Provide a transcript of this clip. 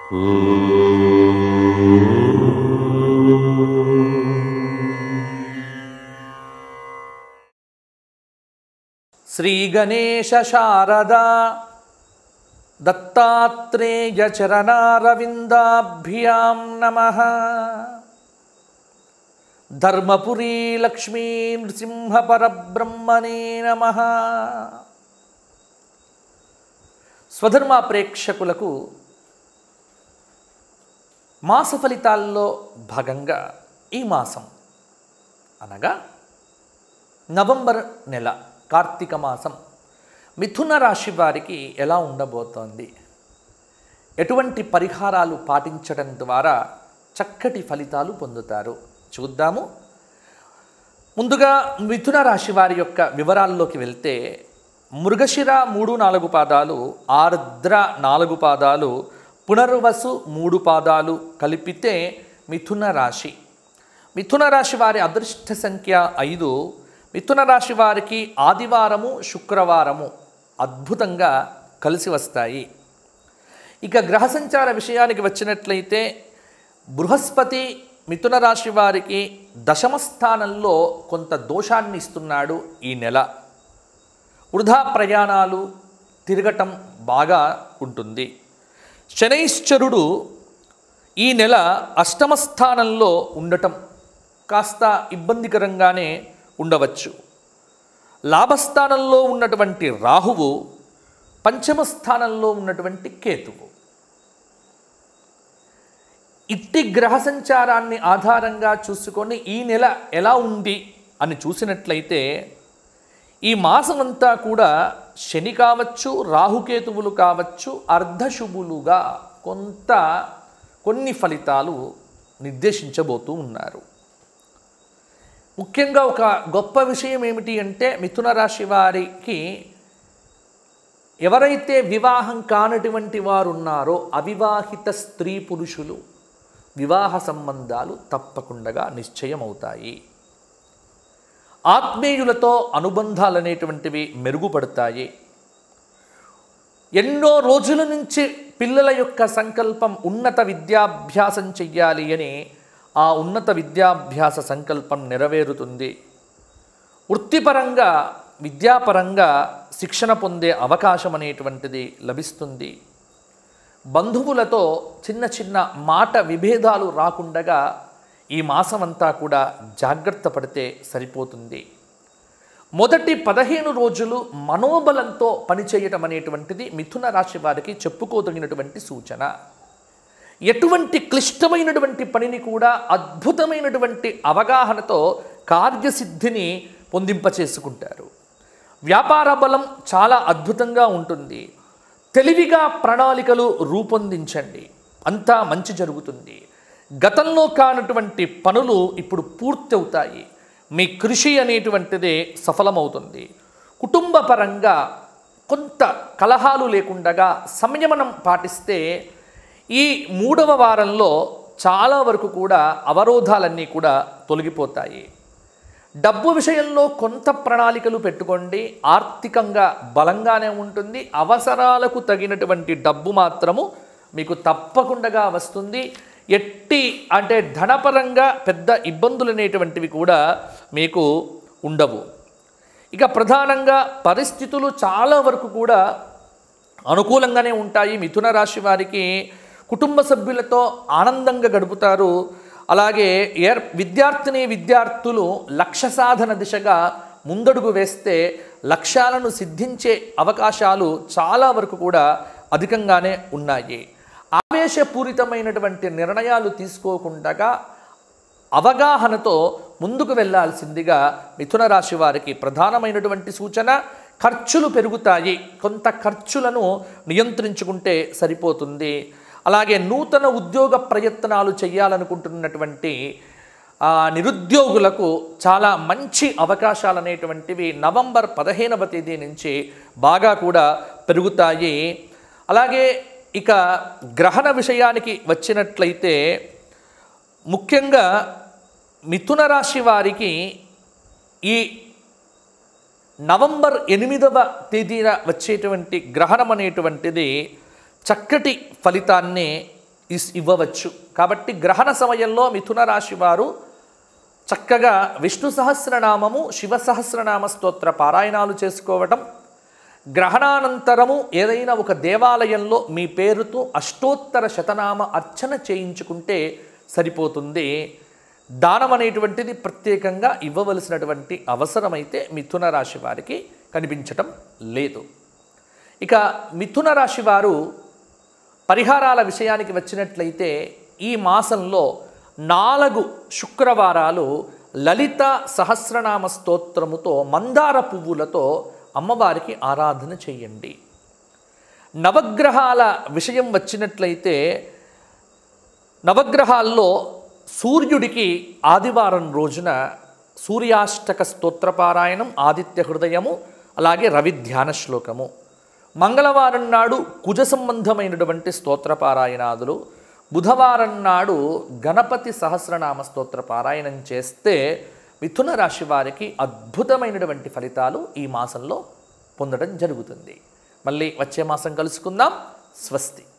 శ్రీగణేశ శారదా దత్తాత్రేయ చరణారవిందాభ్యాం నమ ధర్మపురీ లక్ష్మీ నృసింహ పరబ్రహ్మణే నమ స్వధర్మ ప్రేక్షకులకు మాస ఫలితాల్లో భాగంగా ఈ మాసం అనగా నవంబర్ నెల కార్తీక మాసం మిథున రాశి వారికి ఎలా ఉండబోతోంది ఎటువంటి పరిహారాలు పాటించడం ద్వారా చక్కటి ఫలితాలు పొందుతారు చూద్దాము ముందుగా మిథున రాశి వారి యొక్క వివరాల్లోకి వెళ్తే మృగశిర మూడు నాలుగు పాదాలు ఆర్ద్ర నాలుగు పాదాలు పునర్వసు మూడు పాదాలు కలిపితే మిథున రాశి మిథున రాశి వారి అదృష్ట సంఖ్య ఐదు మిథున రాశి వారికి ఆదివారము శుక్రవారము అద్భుతంగా కలిసి వస్తాయి ఇక గ్రహ సంచార విషయానికి వచ్చినట్లయితే బృహస్పతి మిథున రాశి వారికి దశమ స్థానంలో కొంత దోషాన్ని ఇస్తున్నాడు ఈ నెల వృధా ప్రయాణాలు తిరగటం బాగా ఉంటుంది శనైశ్చరుడు ఈ నెల అష్టమ స్థానంలో ఉండటం కాస్త ఇబ్బందికరంగానే ఉండవచ్చు లాభస్థానంలో ఉన్నటువంటి రాహువు పంచమ స్థానంలో ఉన్నటువంటి కేతువు ఇట్టి గ్రహ సంచారాన్ని ఆధారంగా చూసుకొని ఈ నెల ఎలా ఉంది అని చూసినట్లయితే ఈ మాసం అంతా కూడా శని కావచ్చు రాహుకేతువులు కావచ్చు అర్ధశుభులుగా కొంత కొన్ని ఫలితాలు నిర్దేశించబోతూ ఉన్నారు ముఖ్యంగా ఒక గొప్ప విషయం ఏమిటి అంటే మిథున రాశి వారికి ఎవరైతే వివాహం కానటువంటి వారు ఉన్నారో అవివాహిత స్త్రీ పురుషులు వివాహ సంబంధాలు తప్పకుండా నిశ్చయమవుతాయి ఆత్మీయులతో అనుబంధాలు అనేటువంటివి మెరుగుపడతాయి ఎన్నో రోజుల నుంచి పిల్లల యొక్క సంకల్పం ఉన్నత విద్యాభ్యాసం చెయ్యాలి అని ఆ ఉన్నత విద్యాభ్యాస సంకల్పం నెరవేరుతుంది వృత్తిపరంగా విద్యాపరంగా శిక్షణ పొందే అవకాశం అనేటువంటిది లభిస్తుంది బంధువులతో చిన్న చిన్న మాట విభేదాలు రాకుండగా ఈ మాసమంతా కూడా జాగ్రత్త పడితే సరిపోతుంది మొదటి పదిహేను రోజులు మనోబలంతో పనిచేయటం అనేటువంటిది మిథున రాశి వారికి చెప్పుకోదగినటువంటి సూచన ఎటువంటి క్లిష్టమైనటువంటి పనిని కూడా అద్భుతమైనటువంటి అవగాహనతో కార్యసిద్ధిని పొందింపచేసుకుంటారు వ్యాపార బలం చాలా అద్భుతంగా ఉంటుంది తెలివిగా ప్రణాళికలు రూపొందించండి అంతా మంచి జరుగుతుంది గతంలో కానటువంటి పనులు ఇప్పుడు పూర్తి అవుతాయి మీ కృషి అనేటువంటిది సఫలమవుతుంది కుటుంబ పరంగా కొంత కలహాలు లేకుండగా సంయమనం పాటిస్తే ఈ మూడవ వారంలో చాలా వరకు కూడా అవరోధాలన్నీ కూడా తొలగిపోతాయి డబ్బు విషయంలో కొంత ప్రణాళికలు పెట్టుకోండి ఆర్థికంగా బలంగానే ఉంటుంది అవసరాలకు తగినటువంటి డబ్బు మాత్రము మీకు తప్పకుండా వస్తుంది ఎట్టి అంటే ధనపరంగా పెద్ద ఇబ్బందులు అనేటువంటివి కూడా మీకు ఉండవు ఇక ప్రధానంగా పరిస్థితులు చాలా వరకు కూడా అనుకూలంగానే ఉంటాయి మిథున రాశి వారికి కుటుంబ సభ్యులతో ఆనందంగా గడుపుతారు అలాగే ఏర్ విద్యార్థిని విద్యార్థులు లక్ష్య సాధన దిశగా ముందడుగు వేస్తే లక్ష్యాలను సిద్ధించే అవకాశాలు చాలా వరకు కూడా అధికంగానే ఉన్నాయి ఆవేశపూరితమైనటువంటి నిర్ణయాలు తీసుకోకుండా అవగాహనతో ముందుకు వెళ్ళాల్సిందిగా మిథున రాశి వారికి ప్రధానమైనటువంటి సూచన ఖర్చులు పెరుగుతాయి కొంత ఖర్చులను నియంత్రించుకుంటే సరిపోతుంది అలాగే నూతన ఉద్యోగ ప్రయత్నాలు చేయాలనుకుంటున్నటువంటి ఆ, నిరుద్యోగులకు చాలా మంచి అవకాశాలు అనేటువంటివి నవంబర్ పదిహేనవ తేదీ నుంచి బాగా కూడా పెరుగుతాయి అలాగే ఇక గ్రహణ విషయానికి వచ్చినట్లయితే ముఖ్యంగా మిథున రాశి వారికి ఈ నవంబర్ ఎనిమిదవ తేదీన వచ్చేటువంటి గ్రహణం అనేటువంటిది చక్కటి ఫలితాన్ని ఇస్ ఇవ్వవచ్చు కాబట్టి గ్రహణ సమయంలో మిథున రాశి వారు చక్కగా విష్ణు సహస్రనామము శివ సహస్రనామ స్తోత్ర పారాయణాలు చేసుకోవటం గ్రహణానంతరము ఏదైనా ఒక దేవాలయంలో మీ పేరుతో అష్టోత్తర శతనామ అర్చన చేయించుకుంటే సరిపోతుంది దానం అనేటువంటిది ప్రత్యేకంగా ఇవ్వవలసినటువంటి అవసరమైతే మిథున రాశి వారికి కనిపించటం లేదు ఇక మిథున రాశి వారు పరిహారాల విషయానికి వచ్చినట్లయితే ఈ మాసంలో నాలుగు శుక్రవారాలు లలిత సహస్రనామ స్తోత్రముతో మందార పువ్వులతో అమ్మవారికి ఆరాధన చేయండి నవగ్రహాల విషయం వచ్చినట్లయితే నవగ్రహాల్లో సూర్యుడికి ఆదివారం రోజున సూర్యాష్టక స్తోత్రపారాయణం ఆదిత్య హృదయము అలాగే రవి ధ్యాన శ్లోకము మంగళవారం నాడు కుజ సంబంధమైనటువంటి స్తోత్రపారాయణాదులు బుధవారం నాడు గణపతి సహస్రనామ స్తోత్ర పారాయణం చేస్తే మిథున రాశి వారికి అద్భుతమైనటువంటి ఫలితాలు ఈ మాసంలో పొందడం జరుగుతుంది మళ్ళీ వచ్చే మాసం కలుసుకుందాం స్వస్తి